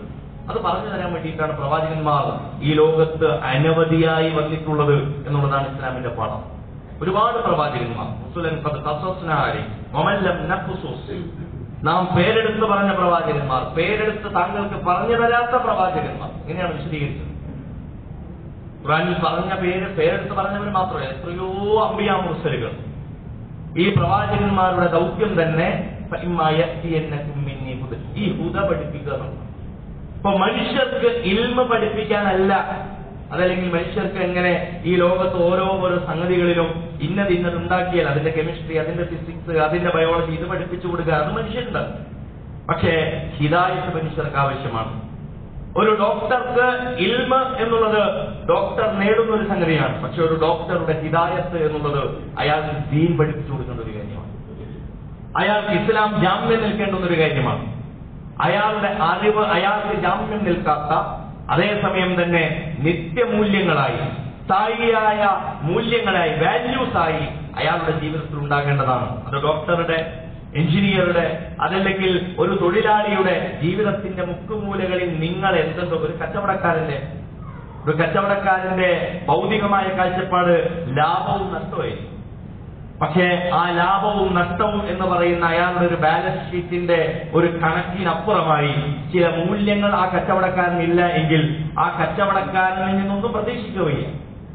Speaker 2: അത് പറഞ്ഞു തരാൻ വേണ്ടിയിട്ടാണ് പ്രവാചകന്മാർ ഈ ലോകത്ത് അനവധിയായി വന്നിട്ടുള്ളത് എന്നുള്ളതാണ് ഇസ്ലാമിന്റെ പാഠം ഒരുപാട് പ്രവാചകന്മാർ മുസ്ലിം ഖസസ്നാരി വമല്ലം നഖ്സുസ് നാം പേരെടുത്ത് പറഞ്ഞ പ്രവാചകന്മാർ പേരെടുത്ത് താങ്കൾക്ക് പറഞ്ഞു തരാത്ത പ്രവാചകന്മാർ ഇങ്ങനെയാണ് വിശദീകരിച്ചത് ഖുറാനിൽ പറഞ്ഞ പേര് പേരെടുത്ത് പറഞ്ഞവർ മാത്രമല്ല എത്രയോ അമ്പിയാ മുർസലുകൾ ഈ പ്രവാചകന്മാരുടെ ദൗത്യം തന്നെ ഫഇമ്മായത്തിയന്നകും മിന്നി ഹുദ. ഈ ഹുദ പഠിപ്പിക്കുക എന്നുള്ളതാണ്. ഇപ്പൊ മനുഷ്യർക്ക് ഇൽമ പഠിപ്പിക്കാനല്ല അതല്ലെങ്കിൽ മനുഷ്യർക്ക് എങ്ങനെ ഈ ലോകത്ത് ഓരോ ഓരോ സംഗതികളിലും ഇന്നത് ഇന്നത് ഉണ്ടാക്കിയാൽ അതിന്റെ കെമിസ്ട്രി അതിന്റെ ഫിസിക്സ് അതിന്റെ ബയോളജി ഇത് പഠിപ്പിച്ചു കൊടുക്കുക അത് മനുഷ്യരുണ്ട് പക്ഷേ ഹിദായത്ത് മനുഷ്യർക്ക് ആവശ്യമാണ് ഒരു ഡോക്ടർക്ക് ഇൽമ എന്നുള്ളത് ഡോക്ടർ നേടുന്ന ഒരു സംഗതിയാണ് പക്ഷെ ഒരു ഡോക്ടറുടെ ഹിദായത്ത് എന്നുള്ളത് അയാൾക്ക് ദീൻ പഠിപ്പിച്ചു കൊടുക്കേണ്ട ഒരു കാര്യമാണ് അയാൾക്ക് ഇസ്ലാം ജാമ്യം നിൽക്കേണ്ടുന്ന ഒരു കാര്യമാണ് അയാളുടെ അറിവ് അയാൾക്ക് ജാമ്യം നിൽക്കാത്ത അതേസമയം തന്നെ നിത്യമൂല്യങ്ങളായി സ്ഥായിയായ മൂല്യങ്ങളായി വാല്യൂസ് ആയി അയാളുടെ ജീവിതത്തിൽ ഉണ്ടാകേണ്ടതാണ് അത് ഡോക്ടറുടെ എഞ്ചിനീയറുടെ അതല്ലെങ്കിൽ ഒരു തൊഴിലാളിയുടെ ജീവിതത്തിന്റെ മുക്കുമൂലകളിൽ നിങ്ങൾ എന്തെന്തോ ഒരു കച്ചവടക്കാരന്റെ ഒരു കച്ചവടക്കാരന്റെ ഭൗതികമായ കാഴ്ചപ്പാട് ലാഭവും നഷ്ടമായിരിക്കും പക്ഷേ ആ ലാഭവും നഷ്ടവും എന്ന് പറയുന്ന അയാളുടെ ഒരു ബാലൻസ് ഷീറ്റിന്റെ ഒരു കണക്കിനപ്പുറമായി ചില മൂല്യങ്ങൾ ആ കച്ചവടക്കാരനില്ല എങ്കിൽ ആ കച്ചവടക്കാരനിൽ നിന്നൊന്നും പ്രതീക്ഷിക്കുകയില്ല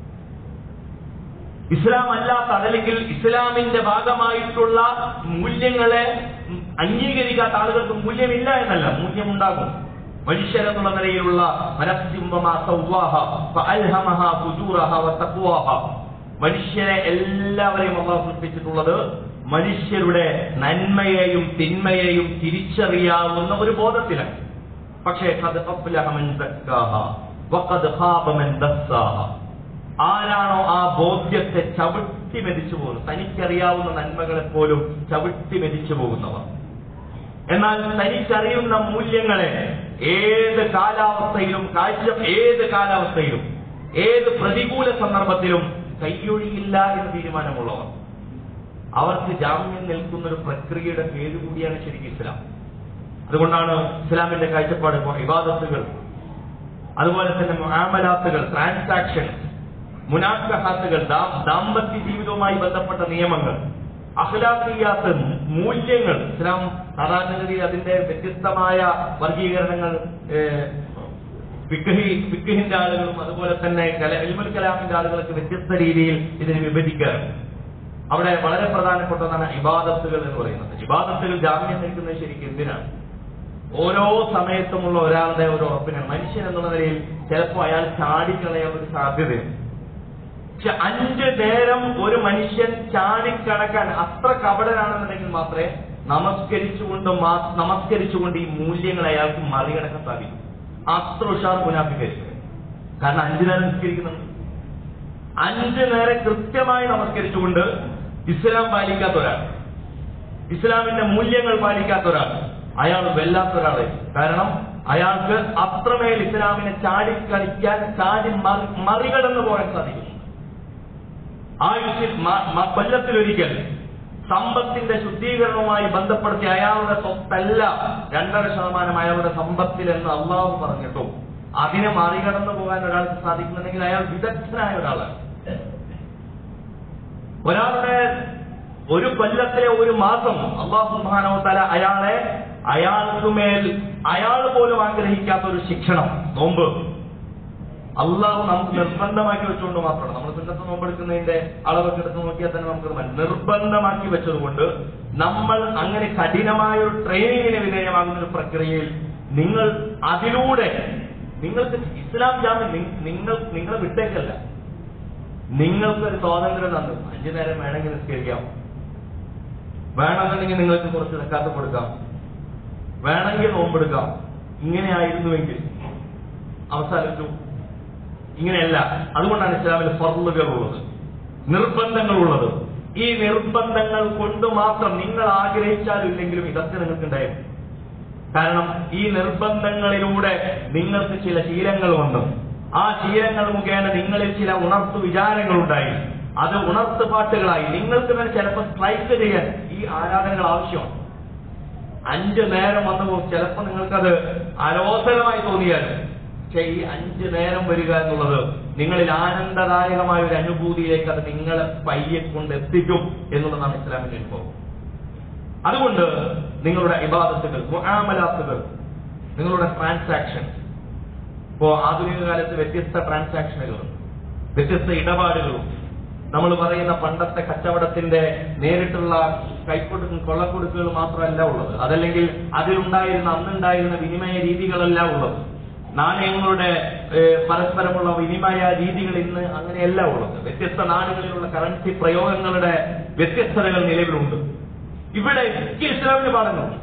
Speaker 2: ഇസ്ലാം അല്ലാത്ത അതല്ലെങ്കിൽ ഇസ്ലാമിന്റെ ഭാഗമായിട്ടുള്ള മൂല്യങ്ങളെ അംഗീകരിക്കാത്ത ആളുകൾക്ക് മൂല്യമില്ല എന്നല്ല മൂല്യമുണ്ടാകും മനുഷ്യരെന്നുള്ള നിലയിലുള്ള മനസ്സിംബമാ സവ്വാഹ ഫഅൽഹമഹ ഫുജൂറഹ വതഖ്വാഹ മനുഷ്യരെ എല്ലാവരെയും അള്ളാഹു സൃഷ്ടിച്ചിട്ടുള്ളത് മനുഷ്യരുടെ നന്മയെയും തിന്മയെയും തിരിച്ചറിയാവുന്ന ഒരു ബോധത്തിലാണ് പക്ഷേ ഖദ് അഫ്ലഹ മൻ സക്കാഹ വഖദ് ഖാബ മൻ ദസ്സാഹ ആരാണോ ആ ബോധ്യത്തെ ചവിട്ടി മെതിച്ചു പോകുന്നത് തനിക്കറിയാവുന്ന നന്മകളെ പോലും ചവിട്ടി മെതിച്ചു പോകുന്നവർ എന്നാൽ തനിക്കറിയുന്ന മൂല്യങ്ങളെ ഏത് കാലാവസ്ഥയിലും കാഴ്ച ഏത് കാലാവസ്ഥയിലും ഏത് പ്രതികൂല സന്ദർഭത്തിലും കൈയൊഴിയില്ല എന്ന് തീരുമാനമുള്ളവർ അവർക്ക് ജാമ്യം നിൽക്കുന്ന ഒരു പ്രക്രിയയുടെ പേര് കൂടിയാണ് ശരിക്കും ഇസ്ലാം അതുകൊണ്ടാണ് ഇസ്ലാമിന്റെ കാഴ്ചപ്പാട് ഇപ്പോൾ ഇബാദത്തുകൾ അതുപോലെ തന്നെ മുആമലാത്തുകൾ ട്രാൻസാക്ഷൻസ് മുനാക്കഹാത്തുകൾ ദാമ്പത്യ ജീവിതവുമായി ബന്ധപ്പെട്ട നിയമങ്ങൾ അഖ്ലാഖിയാത്ത് മൂല്യങ്ങൾ ഇസ്ലാം സാധാരണഗതിയിൽ അതിന്റെ വ്യത്യസ്തമായ വർഗീകരണങ്ങൾ ഏഹ്, ഫിഖ്ഹി ഫിഖ്ഹിന്റെ ആളുകളും അതുപോലെ തന്നെ കല- ഇൽമുൽ കലാമിന്റെ ആളുകളൊക്കെ വ്യത്യസ്ത രീതിയിൽ ഇതിനെ വിഭജിക്കാറുണ്ട് അവിടെ വളരെ പ്രധാനപ്പെട്ടതാണ് ഇബാദത്തുകൾ എന്ന് പറയുന്നത് ഇബാദത്തുകൾ ജാമ്യം നിൽക്കുന്നത് ശരിക്കും എന്തിനാണ് ഓരോ സമയത്തുമുള്ള ഒരാളുടെ ഒരു ഉറപ്പിനാണ് മനുഷ്യൻ എന്നുള്ള നിലയിൽ ചിലപ്പോൾ അയാൾ ചാടിക്കളയാൻ ഒരു സാധ്യതയുണ്ട് പക്ഷെ അഞ്ച് നേരം ഒരു മനുഷ്യൻ ചാടിക്കടക്കാൻ അത്ര കപടനാണെന്നുണ്ടെങ്കിൽ മാത്രമേ നമസ്കരിച്ചുകൊണ്ട് മാ- നമസ്കരിച്ചുകൊണ്ട് ഈ മൂല്യങ്ങൾ അയാൾക്ക് മറികടക്കാൻ സാധിക്കും അത്ര ഉഷാർ മുനാഫിക്കരിക്കുക കാരണം അഞ്ചു നേരം നിസ്കരിക്കുന്നുണ്ട് അഞ്ചു നേരം കൃത്യമായി നമസ്കരിച്ചുകൊണ്ട് ഇസ്ലാം പാലിക്കാത്ത ഒരാൾ ഇസ്ലാമിന്റെ മൂല്യങ്ങൾ പാലിക്കാത്ത ഒരാൾ അയാൾ വെല്ലാത്ത ഒരാളെ കാരണം അയാൾക്ക് അത്രമേൽ ഇസ്ലാമിനെ ചാടിക്കളിക്കാൻ ചാടി മറി- മറികടന്നു പോകാൻ സാധിക്കുന്നു ആയുഷിൽ മ- മ- കൊല്ലത്തിലൊരിക്കൽ സമ്പത്തിന്റെ ശുദ്ധീകരണവുമായി ബന്ധപ്പെടുത്തി അയാളുടെ സ്വത്തല്ല രണ്ടര ശതമാനം അയാളുടെ സമ്പത്തിൽ എന്ന് അള്ളാഹു പറഞ്ഞിട്ടും അതിനെ മറികടന്നു പോകാൻ ഒരാൾക്ക് സാധിക്കുന്നുണ്ടെങ്കിൽ അയാൾ വിദഗ്ധനായ ഒരാളാണ് ഒരാളുടെ ഒരു കൊല്ലത്തിലെ ഒരു മാസം അള്ളാഹു സുബ്ഹാനഹു തല അയാളെ അയാൾക്ക് മേൽ അയാൾ പോലും ആഗ്രഹിക്കാത്ത ഒരു ശിക്ഷണം നോമ്പ് അള്ളാഹു നമുക്ക് നിർബന്ധമാക്കി വെച്ചുകൊണ്ട് മാത്രമാണ് നമ്മൾ സുന്നത്ത് നോമ്പെടുക്കുന്നതിന്റെ അളവൊക്കെ എടുത്ത് നോക്കിയാൽ തന്നെ നമുക്ക് മനസ്സിലാവും. നിർബന്ധമാക്കി വെച്ചതുകൊണ്ട് നമ്മൾ അങ്ങനെ കഠിനമായ ഒരു ട്രെയിനിങ്ങിന് വിധേയമാകുന്ന ഒരു പ്രക്രിയയിൽ നിങ്ങൾ അതിലൂടെ നിങ്ങൾക്ക് ഇസ്ലാം ജാമ്യം നി- നിങ്ങൾ നിങ്ങളെ വിട്ടേക്കല്ല നിങ്ങൾക്കൊരു സ്വാതന്ത്ര്യം തന്നു അഞ്ചു നേരം വേണമെങ്കിൽ നിസ്കരിക്കാം വേണമെന്നുണ്ടെങ്കിൽ നിങ്ങൾക്ക് കുറച്ച് നിൽക്കാത്ത കൊടുക്കാം വേണമെങ്കിൽ നോമ്പെടുക്കാം ഇങ്ങനെ ആയിരുന്നുവെങ്കിൽ അവസാനിച്ചു ഇങ്ങനെയല്ല അതുകൊണ്ടാണ് ഇസ്ലാമിൽ ഫർളുകൾ ഉള്ളത് നിർബന്ധങ്ങൾ ഉള്ളത് ഈ നിർബന്ധങ്ങൾ കൊണ്ട് മാത്രം നിങ്ങൾ ആഗ്രഹിച്ചാലും ഇല്ലെങ്കിലും ഇതൊക്കെ നിങ്ങൾക്ക് ഉണ്ടായിരുന്നു കാരണം ഈ നിർബന്ധങ്ങളിലൂടെ നിങ്ങൾക്ക് ചില ശീലങ്ങൾ വന്നു ആ ശീലങ്ങൾ മുഖേന നിങ്ങളിൽ ചില ഉണർത്തു വിചാരങ്ങൾ ഉണ്ടായി അത് ഉണർത്ത് പാട്ടുകളായി നിങ്ങൾക്ക് തന്നെ ചിലപ്പോൾ സ്ട്രൈക്ക് ചെയ്യാൻ ഈ ആരാധനകൾ ആവശ്യമാണ് അഞ്ച് നേരം വന്നു പോകും ചിലപ്പോൾ നിങ്ങൾക്കത് അലോസരമായി തോന്നിയാലും പക്ഷെ ഈ അഞ്ച് നേരം വരിക എന്നുള്ളത് നിങ്ങളിൽ ആനന്ദദായകമായ ഒരു അനുഭൂതിയിലേക്ക് അത് നിങ്ങളെ പയ്യെ കൊണ്ട് എത്തിക്കും എന്നുള്ളതാണ് ഇസ്ലാമിന്റെ അനുഭവം അതുകൊണ്ട് നിങ്ങളുടെ ഇബാദത്തുകൾ മുആമലാത്തുകൾ നിങ്ങളുടെ ട്രാൻസാക്ഷൻ ഇപ്പോ ആധുനിക കാലത്ത് വ്യത്യസ്ത ട്രാൻസാക്ഷനുകളുണ്ട് വ്യത്യസ്ത ഇടപാടുകളും നമ്മൾ പറയുന്ന പണ്ടത്തെ കച്ചവടത്തിന്റെ നേരിട്ടുള്ള കൈക്കൊടുക്കും കൊള്ളക്കൊടുക്കുകൾ മാത്രമല്ല ഉള്ളത് അതല്ലെങ്കിൽ അതിലുണ്ടായിരുന്ന അന്നുണ്ടായിരുന്ന വിനിമയ രീതികളല്ല ഉള്ളത് നാണയങ്ങളുടെ ഏഹ്, പരസ്പരമുള്ള വിനിമയ രീതികൾ ഇന്ന് അങ്ങനെയല്ല ഉള്ളത് വ്യത്യസ്ത നാടുകളിലുള്ള കറൻസി പ്രയോഗങ്ങളുടെ വ്യത്യസ്തതകൾ നിലവിലുണ്ട് ഇവിടെ ഒക്കെ ഇസ്ലാമിന് പാഠങ്ങളുണ്ട്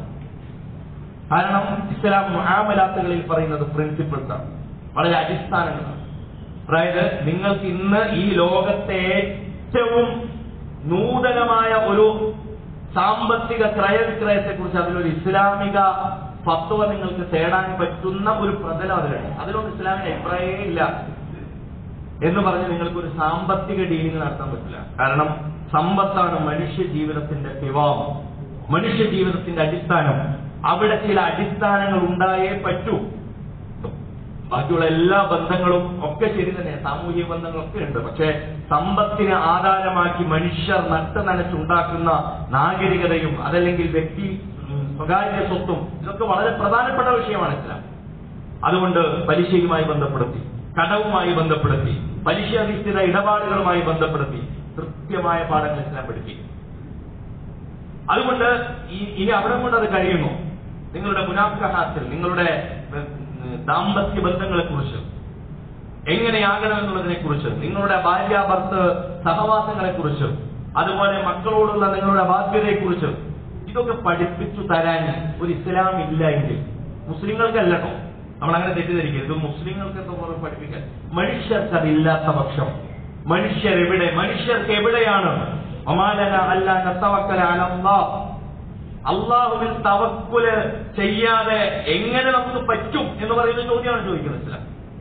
Speaker 2: കാരണം ഇസ്ലാം മുആമലാത്തുകളിൽ പറയുന്നത് പ്രിൻസിപ്പിൾസ് ആണ് വളരെ അടിസ്ഥാനങ്ങളാണ് അതായത് നിങ്ങൾക്ക് ഇന്ന് ഈ ലോകത്തെ ഏറ്റവും നൂതനമായ ഒരു സാമ്പത്തിക ക്രയവിക്രയത്തെ കുറിച്ച് അതിലൊരു ഇസ്ലാമിക ഫത്വ നിങ്ങൾക്ക് തേടാൻ പറ്റുന്ന ഒരു പ്രതലം അതിലുണ്ട് അതിലൊന്നും ഇസ്ലാമിന് അഭിപ്രായമേ ഇല്ല എന്ന് പറഞ്ഞ് നിങ്ങൾക്ക് ഒരു സാമ്പത്തിക ഡീലിംഗ് നടത്താൻ പറ്റില്ല കാരണം സമ്പത്താണ് മനുഷ്യ ജീവിതത്തിന്റെ പിവാമം മനുഷ്യ ജീവിതത്തിന്റെ അടിസ്ഥാനം അവിടെ ചില അടിസ്ഥാനങ്ങൾ ഉണ്ടായേ പറ്റൂ ബാക്കിയുള്ള എല്ലാ ബന്ധങ്ങളും ഒക്കെ ശരി തന്നെ സാമൂഹിക ബന്ധങ്ങളൊക്കെ ഉണ്ട് പക്ഷെ സമ്പത്തിനെ ആധാരമാക്കി മനുഷ്യർ നട്ട് നനച്ചുണ്ടാക്കുന്ന നാഗരികതയും അതല്ലെങ്കിൽ വ്യക്തി ഉം, സ്വകാര്യ സ്വത്തും ഇതൊക്കെ വളരെ പ്രധാനപ്പെട്ട വിഷയമാണ് ഇസ്ലാം അതുകൊണ്ട് പലിശയുമായി ബന്ധപ്പെടുത്തി കടവുമായി ബന്ധപ്പെടുത്തി പലിശ അധിഷ്ഠിത ഇടപാടുകളുമായി ബന്ധപ്പെടുത്തി കൃത്യമായ പാഠങ്ങൾ ഇസ്ലാം പഠിപ്പിക്കും അതുകൊണ്ട് ഈ- ഇനി അവിടെ കൊണ്ട് അത് കഴിയുന്നു നിങ്ങളുടെ മുനാഫഹാത്തിൽ നിങ്ങളുടെ ഉം, ദാമ്പത്യ ബന്ധങ്ങളെ കുറിച്ച് എങ്ങനെയാകണമെന്നുള്ളതിനെ കുറിച്ച് നിങ്ങളുടെ ഭാര്യ ഭർത്ത് സഹവാസങ്ങളെ കുറിച്ച് അതുപോലെ മക്കളോടുള്ള നിങ്ങളുടെ ബാധ്യതയെ കുറിച്ച് ഇതൊക്കെ പഠിപ്പിച്ചു തരാൻ ഒരു ഇസ്ലാം ഇല്ല എങ്കിൽ മുസ്ലിങ്ങൾക്കല്ലോ നമ്മൾ അങ്ങനെ തെറ്റിദ്ധരിക്കരുത് ഇത് മുസ്ലിങ്ങൾക്ക് എന്തോ പോലെ പഠിപ്പിക്കാൻ മനുഷ്യർക്ക് അതില്ലാത്ത പക്ഷം മനുഷ്യർ എവിടെ മനുഷ്യർക്ക് എവിടെയാണ് ഒമാലന അല്ല നത്തവക്കല അലല്ലാ അള്ളാഹുവിൽ തവക്കുല് ചെയ്യാതെ എങ്ങനെ നമുക്ക് പറ്റും എന്ന് പറയുന്ന ചോദ്യമാണ് ചോദിക്കുന്നത് ഇസ്ലാം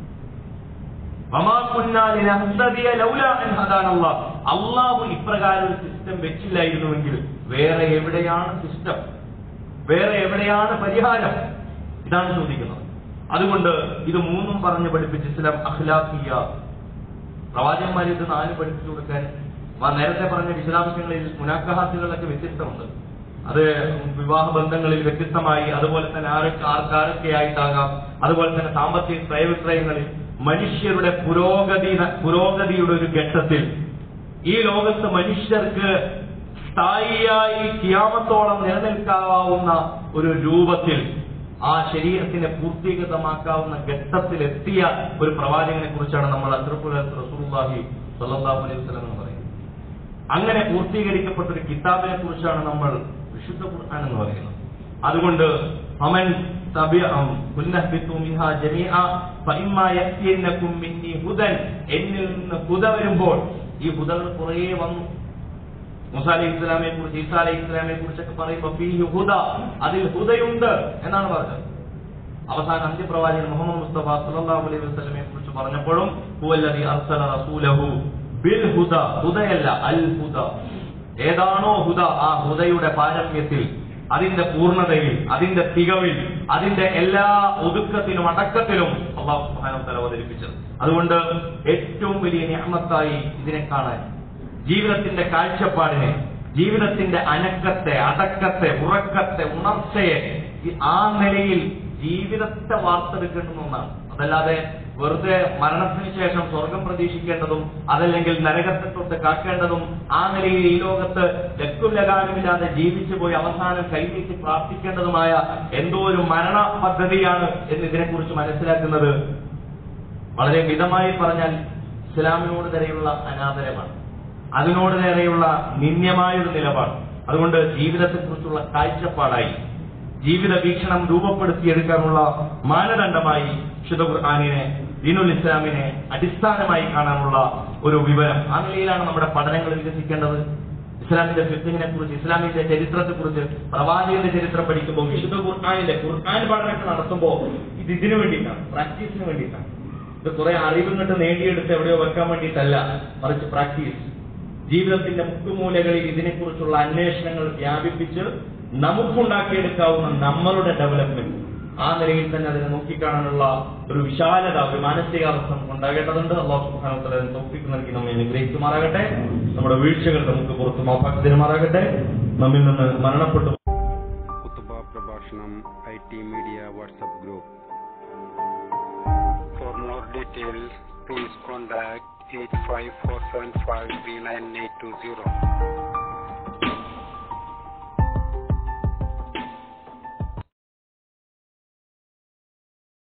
Speaker 2: വമാ കുന്നാ ലിനഹ്തദിയ ലൗലാ അൻ ഹദാനല്ലാഹ്. അള്ളാഹു ഇപ്രകാരം ഒരു സിസ്റ്റം വെച്ചില്ലായിരുന്നുവെങ്കിൽ വേറെ എവിടെയാണ് സിസ്റ്റം വേറെ എവിടെയാണ് പരിഹാരം ഇതാണ് ചോദിക്കുന്നത് അതുകൊണ്ട് ഇത് മൂന്നും പറഞ്ഞ് പഠിപ്പിച്ച് ഇസ്ലാം അഖ്ലാഖിയ പ്രവാചകന്മാർ ഇത് നാല് പഠിപ്പിച്ചു കൊടുക്കാൻ വ- നേരത്തെ പറഞ്ഞ വിശദാംശങ്ങളിൽ മുനാക്കഹാത്തുകളിലൊക്കെ വ്യത്യസ്തമുണ്ട് അത് വിവാഹ ബന്ധങ്ങളിൽ വ്യത്യസ്തമായി അതുപോലെ തന്നെ ആരൊക്കെ ആർക്കാരൊക്കെ ആയിട്ടാകാം അതുപോലെ തന്നെ സാമ്പത്തിക ക്രയവിക്രയങ്ങളിൽ മനുഷ്യരുടെ പുരോഗതി പുരോഗതിയുടെ ഒരു ഘട്ടത്തിൽ ഈ ലോകത്ത് മനുഷ്യർക്ക് സ്ഥായിയായി കിയാമത്തോളം നിലനിൽക്കാവുന്ന ഒരു രൂപത്തിൽ ആ ശരീരത്തിനെ പൂർത്തീകൃതമാക്കാവുന്ന ഘട്ടത്തിലെത്തിയ ഒരു പ്രവാചകനെ കുറിച്ചാണ് നമ്മൾ അത്രപ്പുല റസൂലുള്ളാഹി സ്വല്ലല്ലാഹു അലൈഹി വസല്ലം എന്ന് പറയുന്നത് അങ്ങനെ പൂർത്തീകരിക്കപ്പെട്ട ഒരു കിതാബിനെ കുറിച്ചാണ് നമ്മൾ വിശുദ്ധ ഖുർആൻ എന്ന് പറയുന്നത് അതുകൊണ്ട് അമൻ തബിഅം കുന്നഹ്ബിതു മിൻഹാ ജമീഅ ഫഇമ്മാ യഅതിയന്നകും മിന്നി ഹുദൻ എന്നിൽ നിന്ന് ഹുദ വരുമ്പോൾ ഈ ഹുദകൾ കുറേ വന്നു മൂസ അലൈഹി ഇസ്ലാമിനെ കുറിച്ച് ഈസാ അലൈഹി ഇസ്ലാമിനെ കുറിച്ചൊക്കെ പറയുമ്പോൾ ഫീഹി ഹുദ അതിൽ ഹുദയുണ്ട് എന്നാണ് പറഞ്ഞത് അവസാന അന്ത്യപ്രവാചകൻ മുഹമ്മദ് മുസ്തഫ സല്ലല്ലാഹു അലൈഹി വസല്ലമയെ കുറിച്ച് പറഞ്ഞപ്പോഴും ഹുവല്ലദി അർസല റസൂലഹു ബിൽ ഹുദ ഹുദയല്ല അൽ ഹുദ ഏതാണോ ഹുദ ആ ഹുദയുടെ പാരമ്യത്തിൽ അതിന്റെ പൂർണ്ണതയിൽ അതിന്റെ തികവിൽ അതിന്റെ എല്ലാ ഒതുക്കത്തിലും അടക്കത്തിലും അള്ളാഹു സുബ്ഹാനഹു വ തആല അവതരിപ്പിച്ചത് അതുകൊണ്ട് ഏറ്റവും വലിയ നിഅമത്തായി ഇതിനെ കാണാൻ ജീവിതത്തിന്റെ കാഴ്ചപ്പാടിനെ ജീവിതത്തിന്റെ അനക്കത്തെ അടക്കത്തെ ഉറക്കത്തെ ഉണർച്ചയെ ഈ- ആ നിലയിൽ ജീവിതത്തെ വാർത്തെടുക്കേണ്ടുന്ന ഒന്നാണ് അതല്ലാതെ വെറുതെ മരണത്തിന് ശേഷം സ്വർഗം പ്രതീക്ഷിക്കേണ്ടതും അതല്ലെങ്കിൽ നരകത്തെ തൊട്ട് കാക്കേണ്ടതും ആ നിലയിൽ ഈ ലോകത്ത് ലക്കുലകാലമില്ലാതെ ജീവിച്ചു പോയി അവസാനം കൈനീട്ടി പ്രാർത്ഥിക്കേണ്ടതുമായ എന്തോ ഒരു മരണ പദ്ധതിയാണ് എന്ന് ഇതിനെക്കുറിച്ച് മനസ്സിലാക്കുന്നത് വളരെ മിതമായി പറഞ്ഞാൽ ഇസ്ലാമിനോട് നേരെയുള്ള അനാദരമാണ് അതിനോട് നേരെയുള്ള നിന്ദ്യമായൊരു നിലപാട് അതുകൊണ്ട് ജീവിതത്തെക്കുറിച്ചുള്ള കാഴ്ചപ്പാടായി ജീവിത വീക്ഷണം രൂപപ്പെടുത്തിയെടുക്കാനുള്ള മാനദണ്ഡമായി വിശുദ്ധ ഖുർആാനിനെ ദീനുൽ ഇസ്ലാമിനെ അടിസ്ഥാനമായി കാണാനുള്ള ഒരു വിവരം ആ നിലയിലാണ് നമ്മുടെ പഠനങ്ങൾ വികസിക്കേണ്ടത് ഇസ്ലാമിന്റെ ഫിഖിനെ കുറിച്ച് ഇസ്ലാമിന്റെ ചരിത്രത്തെ കുറിച്ച് പ്രവാചകന്റെ ചരിത്രം പഠിക്കുമ്പോൾ വിശുദ്ധ ഖുർആാനിന്റെ ഖുർആൻ പഠനമൊക്കെ നടത്തുമ്പോൾ ഇത് ഇതിനു വേണ്ടിയിട്ടാണ് പ്രാക്ടീസിന് വേണ്ടിയിട്ടാണ് ഇത് കുറെ അറിവ് ഇങ്ങോട്ട് നേടിയെടുത്ത് എവിടെയോ വെക്കാൻ വേണ്ടിയിട്ടല്ല മറിച്ച് പ്രാക്ടീസ് ജീവിതത്തിന്റെ മുക്കുമൂലകളിൽ ഇതിനെക്കുറിച്ചുള്ള അന്വേഷണങ്ങൾ വ്യാപിപ്പിച്ച് നമുക്കുണ്ടാക്കിയെടുക്കാവുന്ന നമ്മളുടെ ഡെവലപ്മെന്റ് ആ നിലയിൽ തന്നെ അതിനെ നോക്കിക്കാണാനുള്ള ഒരു വിശാലത ഒരു മാനസികാവസ്ഥ നമുക്ക് ഉണ്ടാകേണ്ടതുണ്ട് അള്ളാഹു സുബ്ഹാനഹു തോപ്പിക്ക് നൽകി നമ്മെ അനുഗ്രഹിക്കുമാറാകട്ടെ നമ്മുടെ വീഴ്ചകൾ നമുക്ക് പുറത്ത് മാപ്പാക്കി തരുമാറാകട്ടെ നമ്മിൽ നിന്ന് മരണപ്പെട്ടു
Speaker 1: കുത്തുബ പ്രഭാഷണം I T media WhatsApp group for more details please contact eight five four seven five three nine eight two zero